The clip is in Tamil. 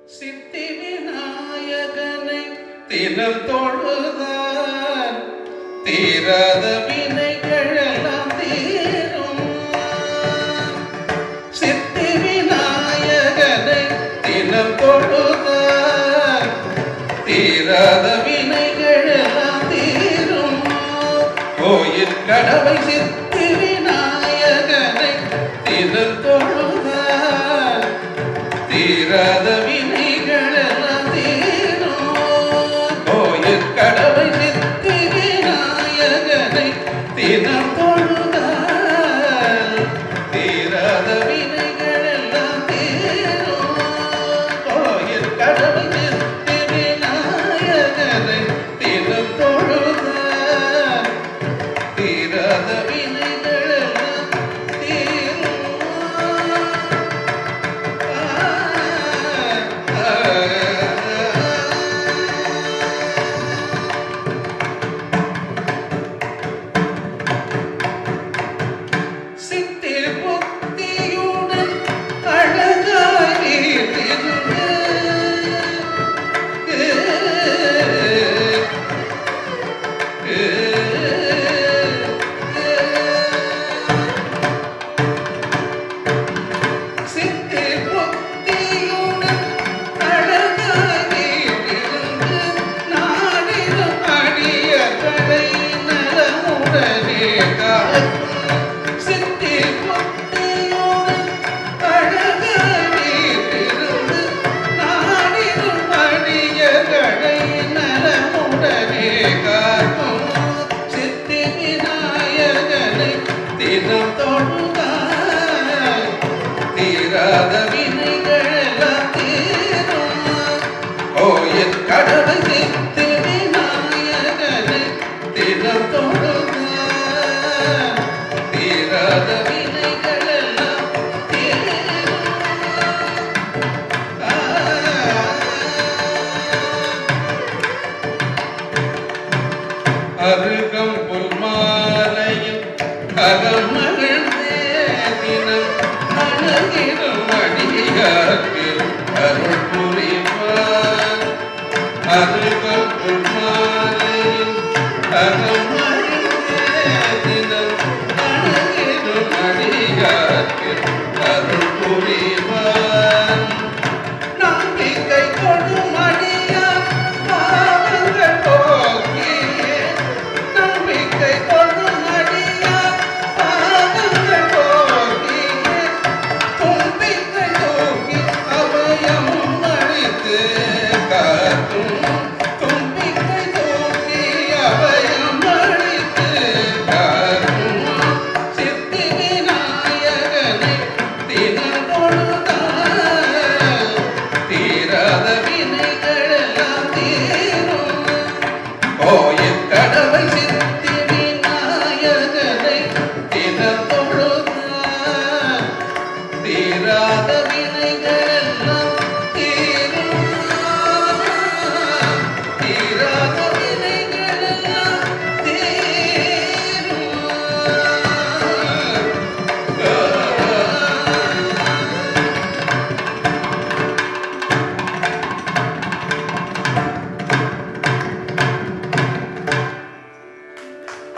சித்தி விநாயகனை தினம் தொழுதான் தீராத வினைகளெல்லாம் தீரும் சித்தி விநாயகனை தினம் தொழுதான் தீராத வினைகளெல்லாம் தீரும் கோயில் கடவை சித்தி விநாயகனை தினம் தொழுதான் தீராத வினைகளெல்லாம் தீரும் கோயில் கடவை சித்தி விநாயகனை தினம் தொழுதால் தீராத வினைகளெல்லாம் தீரும் கோயில் கடவை சித்தி விநாயகனை தினம் தொழுதால் தீராத வினைகளெல்லாம் தீரும் சித்திர புத்தியுடன் அழகாய் சித்தி புத்தியுடன் அழகாய் இருந்து நாடிடும் அடிய கடை நலமுடனே காக்கும் சித்தி புத்தியுடன் அழகாய் இருந்து நாடிடும் அடிய கடை நலமுடனே காக்கும் சித்தி விநாயகனை தினம் தொழுதாய் தீராத வினைகளெல்லாம் தீரும் கோயில் கடவை சித்தி விநாயகனை தினம் தொழுதாய் தீராத வினைகளெல்லாம் தீரும் அருள்